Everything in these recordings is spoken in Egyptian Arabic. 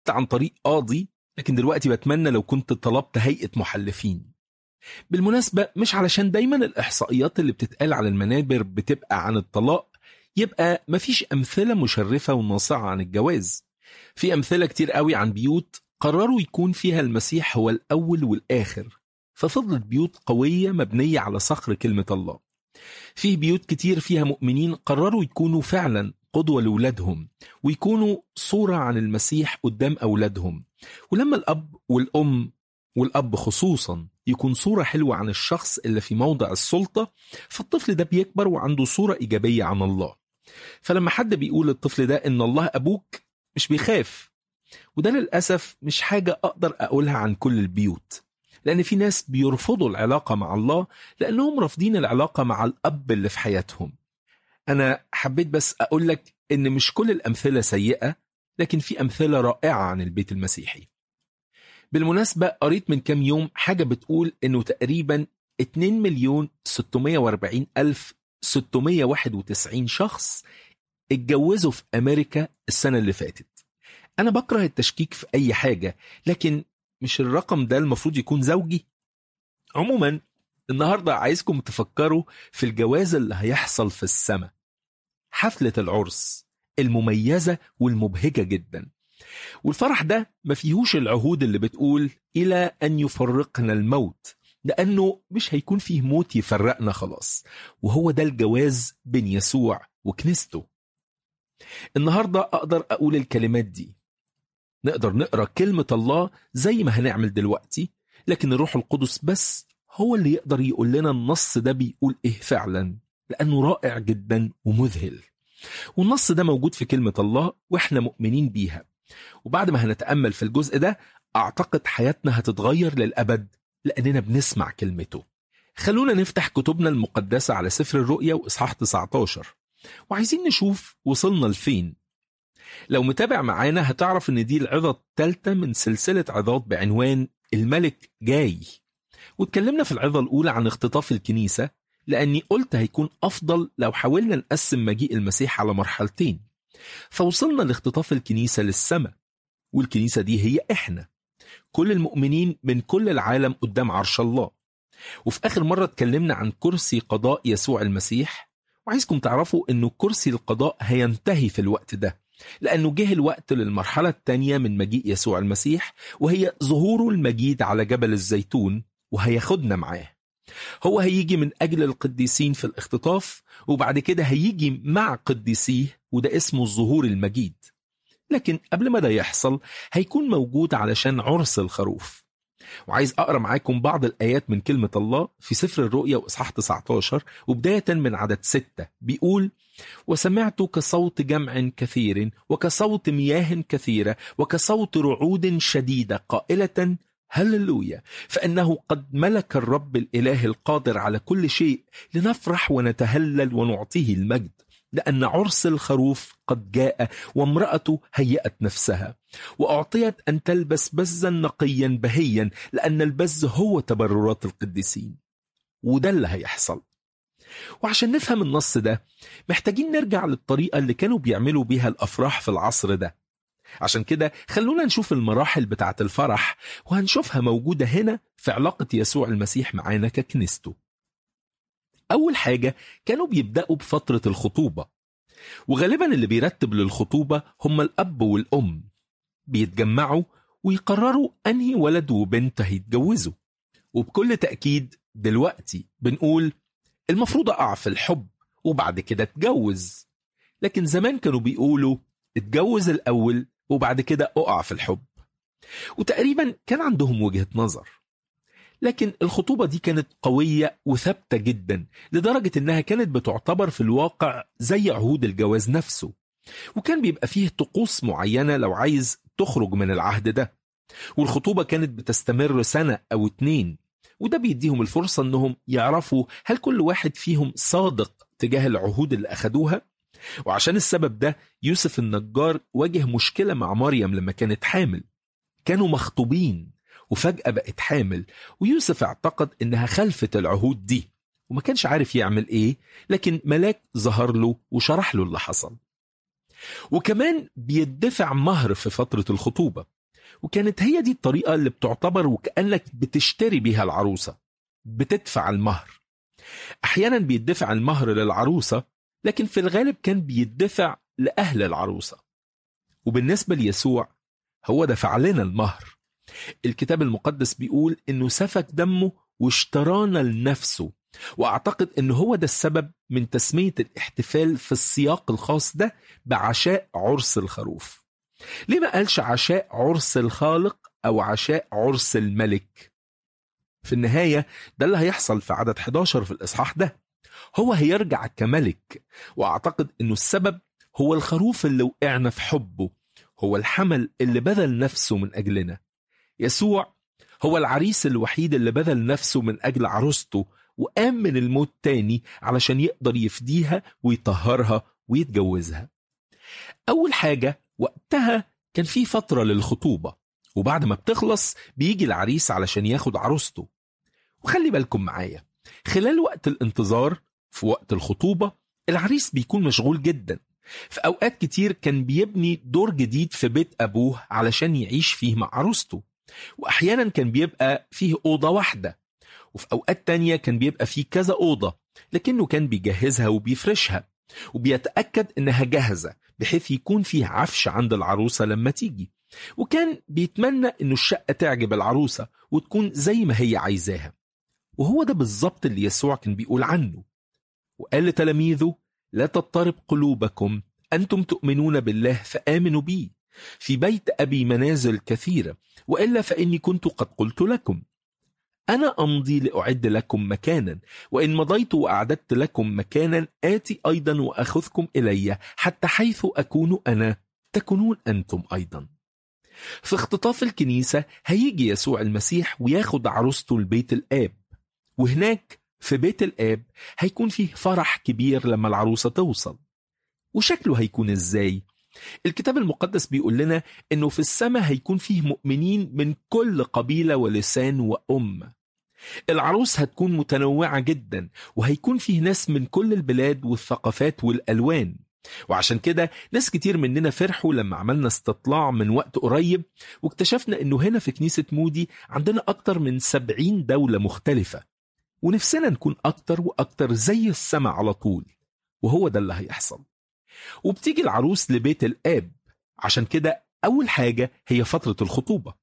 عن طريق قاضي لكن دلوقتي بتمنى لو كنت طلبت هيئة محلفين بالمناسبة مش علشان دايما الإحصائيات اللي بتتقال على المنابر بتبقى عن الطلاق يبقى مفيش أمثلة مشرفة وناصعة عن الجواز في أمثلة كتير قوي عن بيوت قرروا يكون فيها المسيح هو الأول والآخر ففضلت بيوت قوية مبنية على صخر كلمة الله فيه بيوت كتير فيها مؤمنين قرروا يكونوا فعلا قدوة لأولادهم ويكونوا صورة عن المسيح قدام أولادهم ولما الأب والأم والأب خصوصا يكون صورة حلوة عن الشخص اللي في موضع السلطة فالطفل ده بيكبر وعنده صورة إيجابية عن الله فلما حد بيقول للطفل ده إن الله أبوك مش بيخاف وده للأسف مش حاجة أقدر أقولها عن كل البيوت لأن في ناس بيرفضوا العلاقة مع الله لأنهم رافضين العلاقة مع الأب اللي في حياتهم أنا حبيت بس أقول لك إن مش كل الأمثلة سيئة لكن في أمثلة رائعة عن البيت المسيحي بالمناسبة قريت من كام يوم حاجة بتقول إنه تقريبا 2 مليون 640 ألف 691 شخص اتجوزوا في أمريكا السنة اللي فاتت أنا بكره التشكيك في أي حاجة لكن مش الرقم ده المفروض يكون زوجي عموما النهاردة عايزكم تفكروا في الجواز اللي هيحصل في السماء حفلة العرس المميزة والمبهجة جدا والفرح ده ما فيهوش العهود اللي بتقول إلى أن يفرقنا الموت لأنه مش هيكون فيه موت يفرقنا خلاص وهو ده الجواز بين يسوع وكنيسته النهاردة أقدر أقول الكلمات دي نقدر نقرأ كلمة الله زي ما هنعمل دلوقتي لكن الروح القدس بس هو اللي يقدر يقول لنا النص ده بيقول إيه فعلا لأنه رائع جدا ومذهل والنص ده موجود في كلمة الله وإحنا مؤمنين بيها وبعد ما هنتأمل في الجزء ده أعتقد حياتنا هتتغير للأبد لأننا بنسمع كلمته خلونا نفتح كتبنا المقدسة على سفر الرؤيا وإصحاح 19 وعايزين نشوف وصلنا لفين لو متابع معانا هتعرف ان دي العظة الثالثة من سلسلة عظات بعنوان الملك جاي واتكلمنا في العظة الأولى عن اختطاف الكنيسة لأني قلت هيكون أفضل لو حاولنا نقسم مجيء المسيح على مرحلتين فوصلنا لاختطاف الكنيسة للسماء والكنيسة دي هي إحنا كل المؤمنين من كل العالم قدام عرش الله وفي آخر مرة اتكلمنا عن كرسي قضاء يسوع المسيح وعايزكم تعرفوا أنه كرسي القضاء هينتهي في الوقت ده لأنه جه الوقت للمرحلة الثانية من مجيء يسوع المسيح وهي ظهوره المجيد على جبل الزيتون وهياخدنا معاه هو هيجي من أجل القديسين في الاختطاف وبعد كده هيجي مع قديسيه وده اسمه الظهور المجيد لكن قبل ما ده يحصل هيكون موجود علشان عرس الخروف وعايز أقرأ معاكم بعض الآيات من كلمة الله في سفر الرؤيا وإصحاح 19 وبداية من عدد 6 بيقول وسمعت كصوت جمع كثير وكصوت مياه كثيرة وكصوت رعود شديدة قائلة هللويا فإنه قد ملك الرب الإله القادر على كل شيء لنفرح ونتهلل ونعطيه المجد لأن عرس الخروف قد جاء وامرأته هيأت نفسها وأعطيت أن تلبس بزا نقيا بهيا لأن البز هو تبررات القديسين وده اللي هيحصل وعشان نفهم النص ده محتاجين نرجع للطريقة اللي كانوا بيعملوا بيها الأفراح في العصر ده عشان كده خلونا نشوف المراحل بتاعة الفرح وهنشوفها موجودة هنا في علاقة يسوع المسيح معانا ككنيسته أول حاجة كانوا بيبدأوا بفترة الخطوبة وغالبا اللي بيرتب للخطوبة هم الأب والأم بيتجمعوا ويقرروا أنهي ولد وبنت هيتجوزوا وبكل تأكيد دلوقتي بنقول المفروض أقع في الحب وبعد كده اتجوز لكن زمان كانوا بيقولوا اتجوز الأول وبعد كده أقع في الحب وتقريبا كان عندهم وجهة نظر لكن الخطوبة دي كانت قوية وثابتة جدا لدرجة انها كانت بتعتبر في الواقع زي عهود الجواز نفسه وكان بيبقى فيه طقوس معينة لو عايز تخرج من العهد ده والخطوبة كانت بتستمر سنة أو اتنين وده بيديهم الفرصة انهم يعرفوا هل كل واحد فيهم صادق تجاه العهود اللي أخدوها وعشان السبب ده يوسف النجار واجه مشكلة مع مريم لما كانت حامل كانوا مخطوبين وفجأة بقت حامل ويوسف اعتقد انها خلفت العهود دي وما كانش عارف يعمل ايه لكن ملاك ظهر له وشرح له اللي حصل وكمان بيدفع مهر في فترة الخطوبة وكانت هي دي الطريقة اللي بتعتبر وكأنك بتشتري بيها العروسة بتدفع المهر أحيانا بيدفع المهر للعروسة لكن في الغالب كان بيدفع لأهل العروسة وبالنسبة ليسوع هو دفع لنا المهر الكتاب المقدس بيقول انه سفك دمه واشترانا لنفسه واعتقد ان هو ده السبب من تسمية الاحتفال في السياق الخاص ده بعشاء عرس الخروف ليه ما قالش عشاء عرس الخالق او عشاء عرس الملك في النهاية ده اللي هيحصل في عدد 11 في الإصحاح ده هو هيرجع كملك وأعتقد أنه السبب هو الخروف اللي وقعنا في حبه هو الحمل اللي بذل نفسه من أجلنا يسوع هو العريس الوحيد اللي بذل نفسه من أجل عروسته وقام من الموت تاني علشان يقدر يفديها ويطهرها ويتجوزها أول حاجة وقتها كان في فترة للخطوبة وبعد ما بتخلص بيجي العريس علشان ياخد عروسته وخلي بالكم معايا خلال وقت الانتظار في وقت الخطوبة العريس بيكون مشغول جدا في أوقات كتير كان بيبني دور جديد في بيت أبوه علشان يعيش فيه مع عروسته وأحيانا كان بيبقى فيه أوضة واحدة وفي أوقات تانية كان بيبقى فيه كذا أوضة لكنه كان بيجهزها وبيفرشها وبيتأكد إنها جاهزة بحيث يكون فيه عفش عند العروسة لما تيجي وكان بيتمنى إنه الشقة تعجب العروسة وتكون زي ما هي عايزاها وهو ده بالظبط اللي يسوع كان بيقول عنه وقال لتلاميذه لا تضطرب قلوبكم أنتم تؤمنون بالله فآمنوا بي في بيت أبي منازل كثيرة وإلا فإني كنت قد قلت لكم أنا أمضي لأعد لكم مكانا وإن مضيت وأعددت لكم مكانا آتي أيضا وأخذكم إلي حتى حيث أكون أنا تكونون أنتم أيضا في اختطاف الكنيسة هيجي يسوع المسيح وياخد عروسته لبيت الآب وهناك في بيت الآب هيكون فيه فرح كبير لما العروسة توصل وشكله هيكون ازاي؟ الكتاب المقدس بيقول لنا انه في السماء هيكون فيه مؤمنين من كل قبيلة ولسان وأمة العروس هتكون متنوعة جدا وهيكون فيه ناس من كل البلاد والثقافات والألوان وعشان كده ناس كتير مننا فرحوا لما عملنا استطلاع من وقت قريب واكتشفنا انه هنا في كنيسة مودي عندنا اكتر من سبعين دولة مختلفة ونفسنا نكون اكتر واكتر زي السماء على طول وهو ده اللي هيحصل وبتيجي العروس لبيت الآب عشان كده أول حاجة هي فترة الخطوبة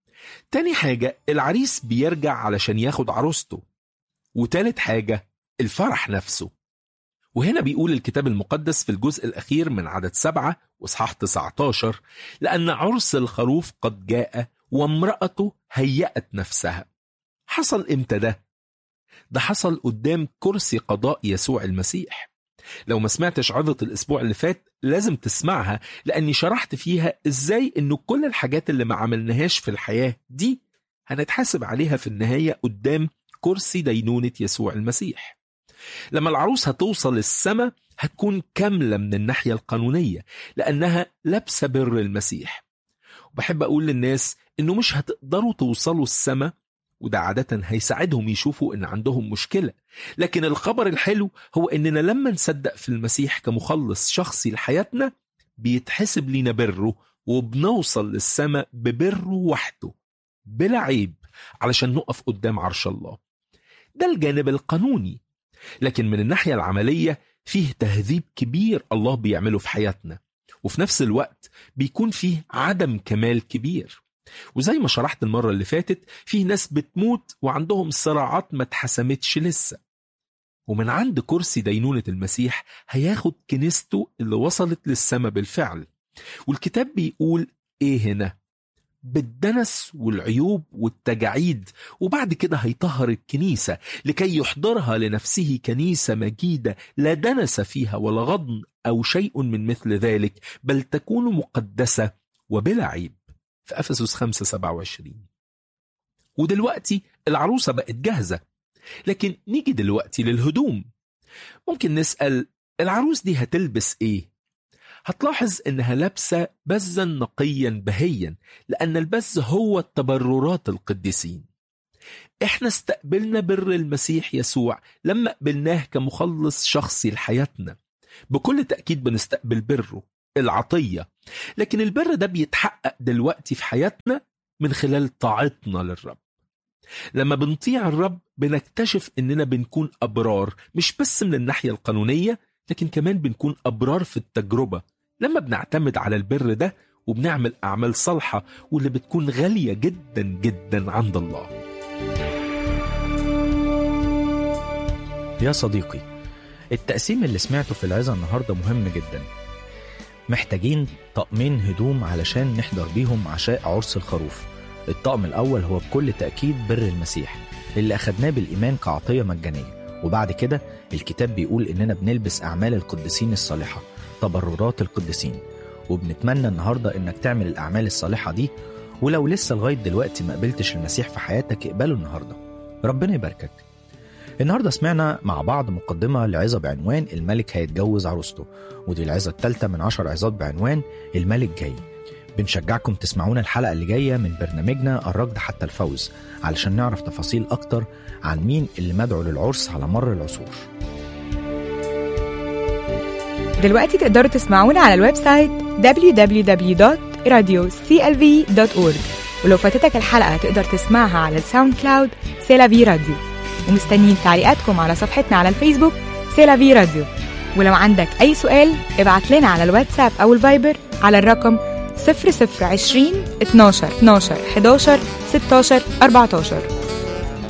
تاني حاجة العريس بيرجع علشان ياخد عروسته وتالت حاجة الفرح نفسه وهنا بيقول الكتاب المقدس في الجزء الأخير من عدد سبعة وإصحاح 19 لأن عرس الخروف قد جاء وامرأته هيأت نفسها حصل إمتى ده؟ ده حصل قدام كرسي قضاء يسوع المسيح لو ما سمعتش عظة الأسبوع اللي فات لازم تسمعها لأني شرحت فيها إزاي إنه كل الحاجات اللي ما عملناهاش في الحياة دي هنتحاسب عليها في النهاية قدام كرسي دينونة يسوع المسيح لما العروس هتوصل السماء هتكون كاملة من الناحية القانونية لأنها لابسة بر المسيح وبحب أقول للناس إنه مش هتقدروا توصلوا السماء وده عادة هيساعدهم يشوفوا إن عندهم مشكلة لكن الخبر الحلو هو إننا لما نصدق في المسيح كمخلص شخصي لحياتنا بيتحسب لينا بره وبنوصل للسماء ببره وحده بلا عيب علشان نقف قدام عرش الله ده الجانب القانوني لكن من الناحية العملية فيه تهذيب كبير الله بيعمله في حياتنا وفي نفس الوقت بيكون فيه عدم كمال كبير وزي ما شرحت المرة اللي فاتت فيه ناس بتموت وعندهم صراعات ما اتحسمتش لسه ومن عند كرسي دينونة المسيح هياخد كنيسته اللي وصلت للسماء بالفعل والكتاب بيقول ايه هنا بالدنس والعيوب والتجاعيد وبعد كده هيطهر الكنيسة لكي يحضرها لنفسه كنيسة مجيدة لا دنس فيها ولا غضن أو شيء من مثل ذلك بل تكون مقدسة وبلا عيب في أفسس 5 27 ودلوقتي العروسة بقت جاهزة لكن نيجي دلوقتي للهدوم ممكن نسأل العروس دي هتلبس ايه هتلاحظ انها لابسه بزا نقيا بهيا لان البز هو التبررات القديسين احنا استقبلنا بر المسيح يسوع لما قبلناه كمخلص شخصي لحياتنا بكل تأكيد بنستقبل بره العطية لكن البر ده بيتحقق دلوقتي في حياتنا من خلال طاعتنا للرب لما بنطيع الرب بنكتشف اننا بنكون ابرار مش بس من الناحيه القانونيه لكن كمان بنكون ابرار في التجربه لما بنعتمد على البر ده وبنعمل اعمال صالحه واللي بتكون غاليه جدا جدا عند الله يا صديقي التقسيم اللي سمعته في العظة النهاردة مهم جدا محتاجين طقمين هدوم علشان نحضر بيهم عشاء عرس الخروف الطقم الأول هو بكل تأكيد بر المسيح اللي أخدناه بالإيمان كعطية مجانية وبعد كده الكتاب بيقول إننا بنلبس أعمال القديسين الصالحة تبررات القديسين وبنتمنى النهاردة إنك تعمل الأعمال الصالحة دي ولو لسه لغاية دلوقتي ما قبلتش المسيح في حياتك اقبله النهاردة ربنا يباركك النهارده سمعنا مع بعض مقدمة لعظة بعنوان الملك هيتجوز عروسته ودي العظة الثالثة من عشر عظات بعنوان الملك جاي بنشجعكم تسمعونا الحلقة اللي جاية من برنامجنا الركض حتى الفوز علشان نعرف تفاصيل أكتر عن مين اللي مدعو للعرس على مر العصور دلوقتي تقدروا تسمعونا على الويب سايت www.radioclv.org ولو فاتتك الحلقة تقدر تسمعها على الساوند كلاود سيلافي راديو ومستنيين تعليقاتكم على صفحتنا على الفيسبوك سيلافي راديو ولو عندك أي سؤال ابعت لنا على الواتساب أو الفايبر على الرقم 0020 12 12 11 16 14